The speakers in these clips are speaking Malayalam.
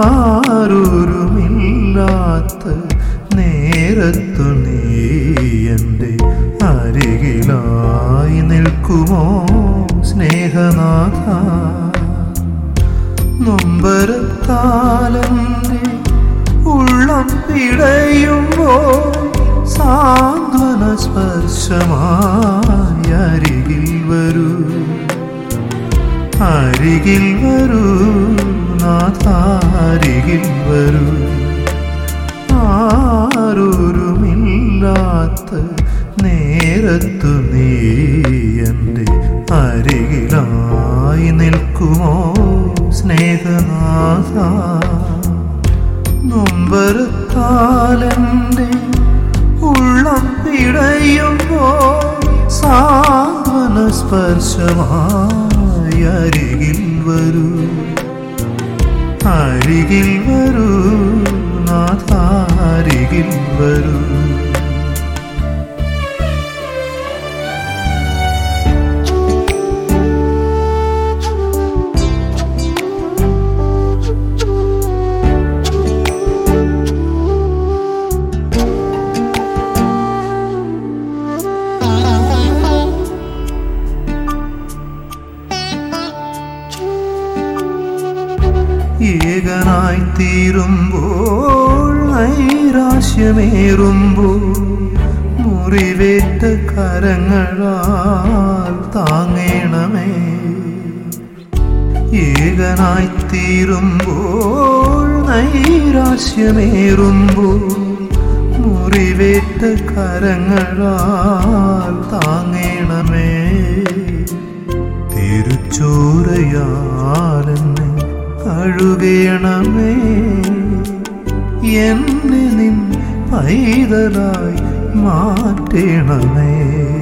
ആരൂരുമില്ലാത്ത നേരത്തു നീ എൻ്റെ അരികിലായി നിൽക്കുമോ സ്നേഹനാഥ നൊമ്പരത്താലെന്നെ ഉള്ളം പിടയുമ്പോൾ സാന്ത്വന സ്പർശമായി അരികിൽ വരൂ അരികിൽ വരൂ നാഥ അരികിൽ വരൂ ആരൂരുമില്ലാത്ത നേരത്തു നീ എൻ്റെ അരികിലായി നിൽക്കുമോ സ്നേഹനാഥ നൊമ്പരത്താലെൻ്റെ ഉള്ളം പിടയുമ്പോൾ സാന്ത്വന സ്പർശമായി അരികിൽ വരൂ അരികിൽ വരൂ നാഥ അരികിൽ വരൂ ഏകനായി തീരുമ്പോൾ നൈരാശ്യമേറുമ്പോൾ മുറിവേറ്റ കരങ്ങളാൽ താങ്ങേണമേ ഏകനായി തീരുമ്പോൾ നൈരാശ്യമേറുമ്പോൾ മുറിവേറ്റ കരങ്ങളാൽ താങ്ങേണമേ തിരുച്ചോരയാലെന്നെ കഴുകണമേ എന്നെ നിൻ പൈതലായി മാറ്റണമേ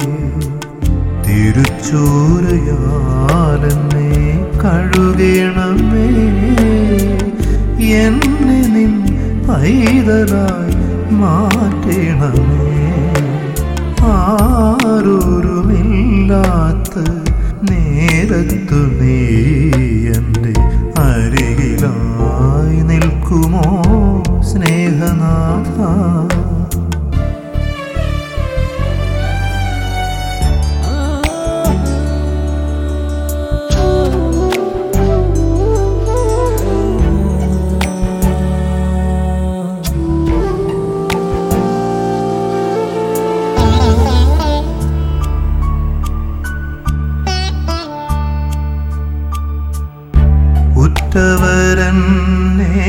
തിരുച്ചോരയാലെന്നെ കഴുകണമേ എന്നെ നിൻ പൈതലായി മാറ്റണമേ ആരൂരുമില്ലാത്ത നേരത്തു നീ എൻ്റെ അരികിലായി നിൽക്കുമോ സ്നേഹനാഥ ഉറ്റവരന്നെ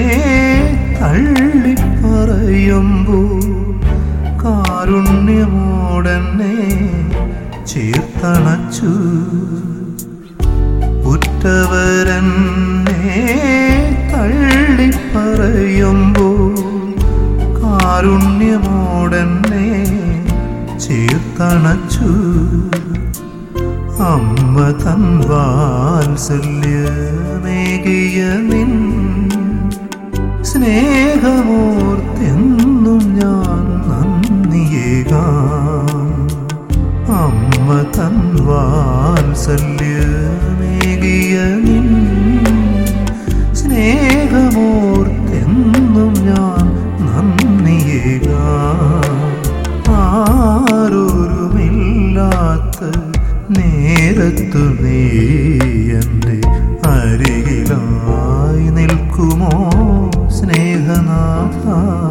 തള്ളിപ്പറയുമ്പോൾ കാരുണ്യമോടെന്നെ ചേർത്തണച്ചു ഉറ്റവരന്നെ തള്ളിപ്പറയുമ്പോൾ കാരുണ്യമോടെന്നെ ചേർത്തണച്ചു അമ്മ തൻ വാത്സല്യമേകിയ നിൻ സ്നേഹമോർത്തെന്നും ഞാൻ നന്ദിയേകാം അമ്മ തൻ വാത്സല്യമേകിയ നിൻ സ്നേഹമോർത്തെന്നും ഞാൻ നന്ദിയേകാം ആരൂരുമില്ലാത്ത നേരത്തു നീ എൻ്റെ അരികിലായി നിൽക്കുമോ സ്നേഹനാഥ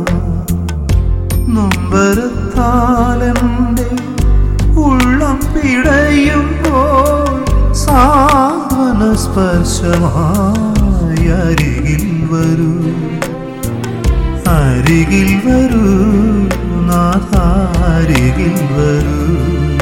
നൊമ്പരത്താലെൻ്റെ ഉള്ളം പിടയുമ്പോൾ സാന്ത്വന സ്പർശമായി അരികിൽ വരൂ അരികിൽ വരൂ നാഥ അരികിൽ വരൂ